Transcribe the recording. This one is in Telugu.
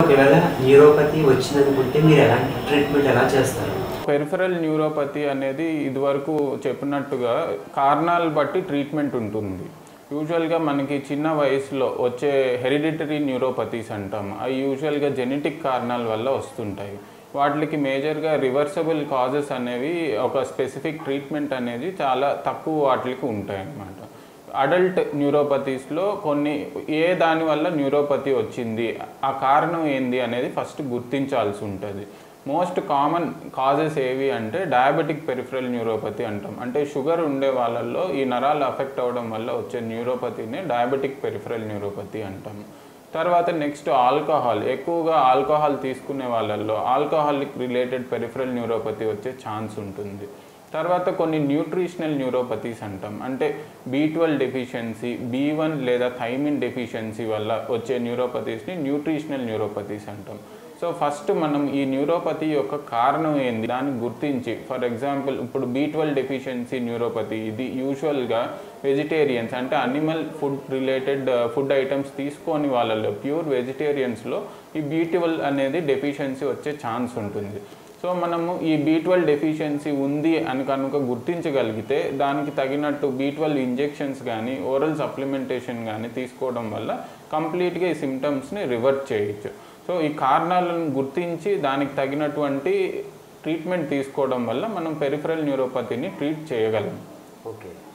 ఒకవేళ న్యూరోపతి వచ్చిందనుకుంటే మీరు ఎలాంటి ట్రీట్మెంట్ ఎలా చేస్తారు పెరిఫరల్ న్యూరోపతి అనేది ఇదివరకు చెప్పినట్టుగా కారణాలు బట్టి ట్రీట్మెంట్ ఉంటుంది యూజువల్గా మనకి చిన్న వయసులో వచ్చే హెరిడిటరీ న్యూరోపతీస్ అంటాం అవి యూజువల్గా జెనెటిక్ కారణాల వల్ల వస్తుంటాయి వాటికి మేజర్గా రివర్సబుల్ కాజెస్ అనేవి ఒక స్పెసిఫిక్ ట్రీట్మెంట్ అనేది చాలా తక్కువ వాటికి ఉంటాయి అన్నమాట అడల్ట్ న్యూరోపతీస్లో కొన్ని ఏ దాని వల్ల న్యూరోపతి వచ్చింది ఆ కారణం ఏంది అనేది ఫస్ట్ గుర్తించాల్సి ఉంటుంది మోస్ట్ కామన్ కాజెస్ ఏవి అంటే డయాబెటిక్ పెరిఫరల్ న్యూరోపతి అంటాం అంటే షుగర్ ఉండే వాళ్ళల్లో ఈ నరాలు అఫెక్ట్ అవ్వడం వల్ల వచ్చే న్యూరోపతిని డయాబెటిక్ పెరిఫరల్ న్యూరోపతి అంటాం తర్వాత నెక్స్ట్ ఆల్కహాల్ ఎక్కువగా ఆల్కహాల్ తీసుకునే వాళ్ళల్లో ఆల్కహాలిక్ రిలేటెడ్ పెరిఫరల్ న్యూరోపతి వచ్చే ఛాన్స్ ఉంటుంది తర్వాత కొన్ని న్యూట్రిషనల్ న్యూరోపతీస్ అంటాం అంటే B twelve deficiency B one లేదా థైమిన్ డెఫిషియన్సీ వల్ల వచ్చే న్యూరోపతీస్ని న్యూట్రిషనల్ న్యూరోపతీస్ అంటాం సో ఫస్ట్ మనం ఈ న్యూరోపతి యొక్క కారణం ఏంది దాన్ని గుర్తించి ఫర్ ఎగ్జాంపుల్ ఇప్పుడు బీ ట్వెల్వ్ డెఫిషియన్సీ న్యూరోపతి ఇది యూజువల్గా వెజిటేరియన్స్ అంటే animal food related food items తీసుకోని వాళ్ళలో ప్యూర్ వెజిటేరియన్స్లో ఈ బీ ట్వెల్వ్ అనేది డెఫిషియన్సీ వచ్చే ఛాన్స్ ఉంటుంది సో మనము ఈ బీ ట్వెల్వ్ డెఫిషియన్సీ ఉంది అని కనుక గుర్తించగలిగితే దానికి తగినట్టు బీ ట్వెల్వ్ ఇంజెక్షన్స్ కానీ ఓరల్ సప్లిమెంటేషన్ కానీ తీసుకోవడం వల్ల కంప్లీట్గా ఈ సిమ్టమ్స్ని రివర్ట్ చేయొచ్చు సో ఈ కారణాలను గుర్తించి దానికి తగినటువంటి ట్రీట్మెంట్ తీసుకోవడం వల్ల మనం పెరిఫరల్ న్యూరోపతిని ట్రీట్ చేయగలం ఓకే